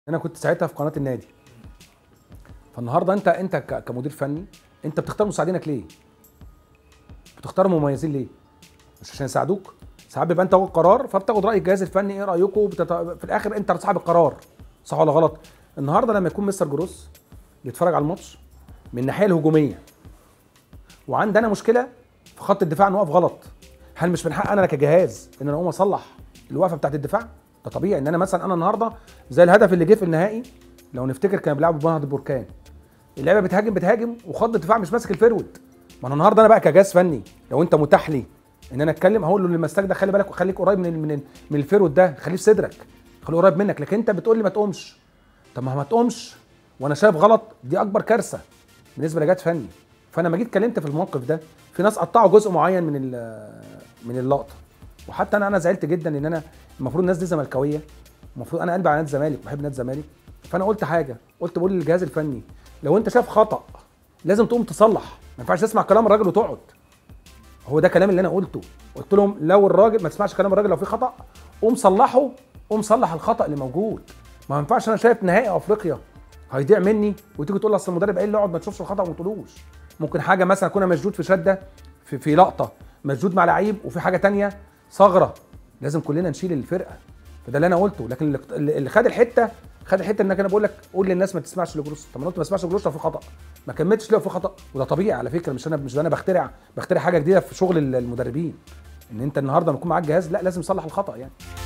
انا كنت ساعتها في قناه النادي فالنهارده انت انت ك- كمدير فني انت بتختار مساعدينك ليه بتختار مميزين ليه مش عشان يساعدوك ساعات بيبقى انت واخد قرار فبتاخد راي الجهاز الفني ايه رايكم بتت... في الاخر انت صاحب القرار صح ولا غلط النهارده لما يكون مستر جروس بيتفرج على الماتش من الناحيه الهجوميه وعندي انا مشكله في خط الدفاع ان واقف غلط هل مش من حق انا كجهاز ان انا اقوم اصلح الوقفه بتاعت الدفاع ده طبيعي ان انا مثلا انا النهارده زي الهدف اللي جه في النهائي لو نفتكر كان بيلعبوا بنهضه البركان اللعيبه بتهاجم بتهاجم وخط الدفاع مش ماسك الفيرود ما انا النهارده انا بقى كجهاز فني لو انت متاح لي ان انا اتكلم هقول له للمساك ده خلي بالك وخليك قريب من ال- من ال- من الفيرود ده خليه في صدرك خليه قريب منك لكن انت بتقول لي ما تقومش طب ما ما تقومش وانا شايف غلط دي اكبر كارثه بالنسبه لجهاز فني فانا لما جيت اتكلمت في الموقف ده في ناس قطعوا جزء معين من ال- من اللقطه وحتى انا انا زعلت جدا ان انا المفروض الناس دي زملكاويه المفروض انا قلبي على نادي الزمالك بحب نادي الزمالك فانا قلت حاجه قلت بقول للجهاز الفني لو انت شايف خطا لازم تقوم تصلح ما ينفعش تسمع كلام الراجل وتقعد هو ده كلام اللي انا قلته قلت لهم لو الراجل ما تسمعش كلام الراجل لو في خطا قوم صلحه قوم صلح الخطا اللي موجود ما ينفعش انا شايف نهائي افريقيا هيضيع مني وتيجي تقول لي اصل المدرب قال لي اقعد ما تشوفش الخطا وما تقولوش ممكن حاجه مثلا اكون أنا مشدود في شده في, في لقطه مشدود مع لعيب وفي حاجه تانية ثغره لازم كلنا نشيل الفرقه فده اللي انا قلته لكن اللي اللي خد الحته خد الحته انك انا بقول لك قول للناس ما تسمعش لجروس طب ما انا قلت ما تسمعش لجروس لو في خطا ما كملتش لو في خطا وده طبيعي على فكره مش انا مش انا بخترع بخترع حاجه جديده في شغل المدربين ان انت النهارده لما يكون معاك جهاز لا لازم تصلح الخطا يعني